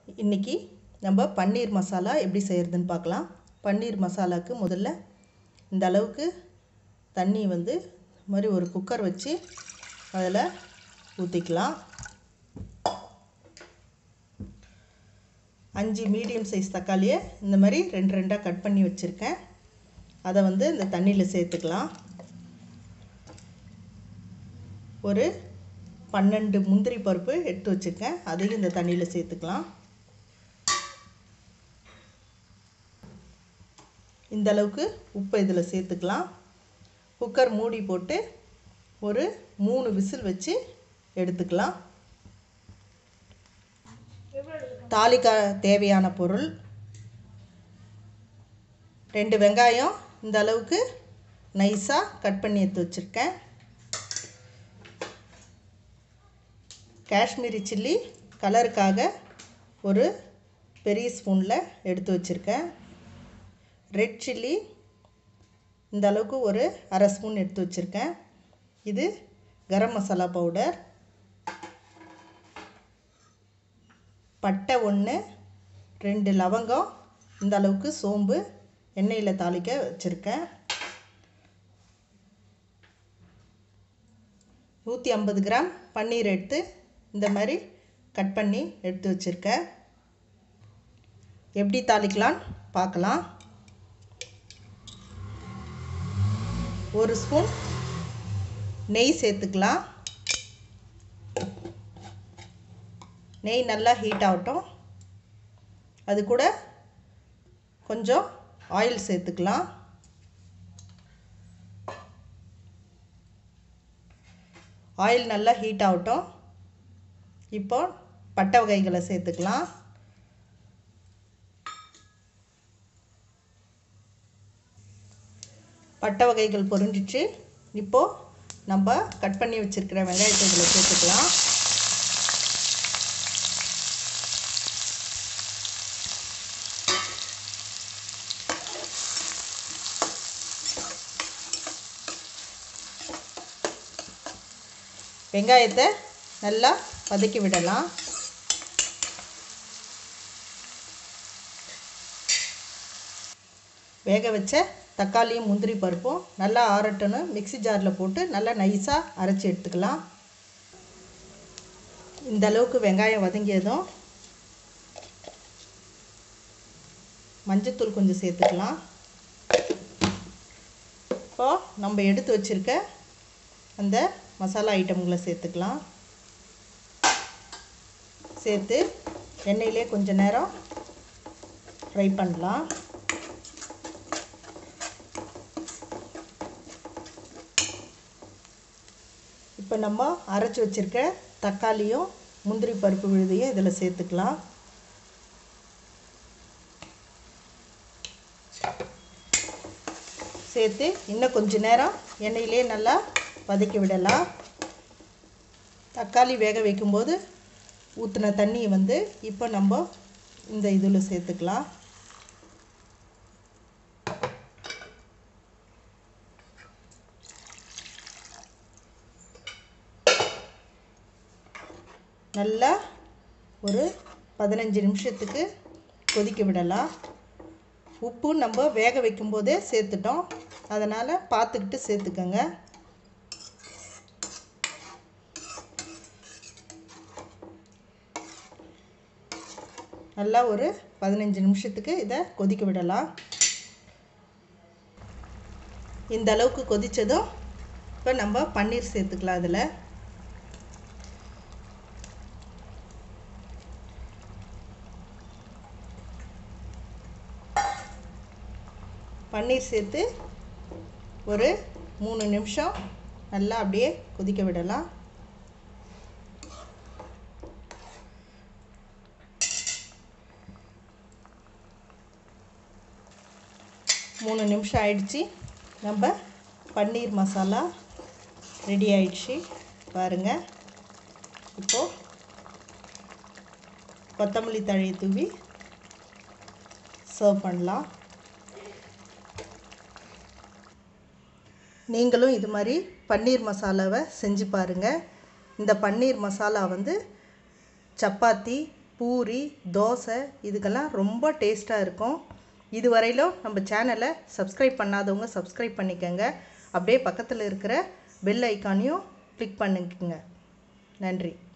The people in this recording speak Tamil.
இன்றைக்கி நம்ம பன்னீர் மசாலா எப்படி செய்கிறதுன்னு பார்க்கலாம் பன்னீர் மசாலாவுக்கு முதல்ல இந்த அளவுக்கு தண்ணி வந்து இது மாதிரி ஒரு குக்கர் வச்சு அதில் ஊற்றிக்கலாம் அஞ்சு மீடியம் சைஸ் தக்காளியை இந்த மாதிரி ரெண்டு ரெண்டாக கட் பண்ணி வச்சுருக்கேன் அதை வந்து இந்த தண்ணியில் சேர்த்துக்கலாம் ஒரு பன்னெண்டு முந்திரி பருப்பு எடுத்து வச்சுருக்கேன் அதையும் இந்த தண்ணியில் சேர்த்துக்கலாம் இந்த அளவுக்கு உப்பை இதில் சேர்த்துக்கலாம் குக்கர் மூடி போட்டு ஒரு மூணு விசில் வச்சு எடுத்துக்கலாம் தாளிக்க தேவையான பொருள் ரெண்டு வெங்காயம் இந்த அளவுக்கு நைஸாக கட் பண்ணி எடுத்து வச்சுருக்கேன் காஷ்மீரி சில்லி கலருக்காக ஒரு பெரிய ஸ்பூனில் எடுத்து வச்சுருக்கேன் ரெட் சில்லி இந்த அளவுக்கு ஒரு அரை ஸ்பூன் எடுத்து வச்சுருக்கேன் இது கரம் மசாலா பவுடர் பட்டை ஒன்று ரெண்டு லவங்கம் இந்த அளவுக்கு சோம்பு எண்ணெயில் தாளிக்க வச்சுருக்கேன் நூற்றி ஐம்பது கிராம் பன்னீர் எடுத்து இந்த மாதிரி கட் பண்ணி எடுத்து வச்சுருக்கேன் எப்படி தாளிக்கலான்னு பார்க்கலாம் ஒரு ஸ்பூன் நெய் சேர்த்துக்கலாம் நெய் நல்லா ஹீட் ஆகட்டும் அது கூட கொஞ்சம் ஆயில் சேர்த்துக்கலாம் ஆயில் நல்லா ஹீட் ஆகட்டும் இப்போ பட்டை வகைகளை சேர்த்துக்கலாம் பட்டை வகைகள் பொரிஞ்சிச்சு இப்போது நம்ம கட் பண்ணி வச்சுருக்கிற வெங்காயத்தை இதில் சேர்த்துக்கலாம் வெங்காயத்தை நல்லா வதக்கி விடலாம் வேக வச்ச தக்காளியும் முந்திரி பருப்பும் நல்லா ஆறட்டுன்னு மிக்சி ஜாரில் போட்டு நல்லா நைஸாக அரைச்சி எடுத்துக்கலாம் இந்த அளவுக்கு வெங்காயம் வதங்கியதும் மஞ்சத்தூள் கொஞ்சம் சேர்த்துக்கலாம் இப்போது நம்ம எடுத்து வச்சுருக்க அந்த மசாலா ஐட்டம்களை சேர்த்துக்கலாம் சேர்த்து எண்ணெயிலே கொஞ்ச நேரம் ஃப்ரை பண்ணலாம் இப்போ நம்ம அரைச்சி வச்சுருக்க தக்காளியும் முந்திரி பருப்பு விழுதையும் இதில் சேர்த்துக்கலாம் சேர்த்து இன்னும் கொஞ்ச நேரம் எண்ணெயிலே நல்லா வதக்கி விடலாம் தக்காளி வேக வைக்கும்போது ஊற்றின தண்ணியை வந்து இப்போ நம்ம இந்த இதில் சேர்த்துக்கலாம் நல்லா ஒரு பதினஞ்சு நிமிஷத்துக்கு கொதிக்க விடலாம் உப்பு நம்ம வேக வைக்கும்போதே சேர்த்துட்டோம் அதனால் பார்த்துக்கிட்டு சேர்த்துக்கோங்க நல்லா ஒரு பதினஞ்சு நிமிஷத்துக்கு இதை கொதிக்க விடலாம் இந்த அளவுக்கு கொதித்ததும் இப்போ நம்ம பன்னீர் சேர்த்துக்கலாம் அதில் பன்னீர் சேர்த்து ஒரு மூணு நிமிஷம் நல்லா அப்படியே கொதிக்க விடலாம் மூணு நிமிஷம் ஆயிடுச்சு நம்ம பன்னீர் மசாலா ரெடி ஆயிடுச்சு பாருங்கள் இப்போது கொத்தமல்லி தழையை தூவி சர்வ் பண்ணலாம் நீங்களும் இது மாதிரி பன்னீர் மசாலாவை செஞ்சு பாருங்கள் இந்த பன்னீர் மசாலா வந்து சப்பாத்தி பூரி தோசை இதுக்கெல்லாம் ரொம்ப டேஸ்ட்டாக இருக்கும் இது வரையிலும் நம்ம சேனலை சப்ஸ்கிரைப் பண்ணாதவங்க சப்ஸ்கிரைப் பண்ணிக்கோங்க அப்படியே பக்கத்தில் இருக்கிற பெல் ஐக்கானையும் கிளிக் பண்ணிக்கோங்க நன்றி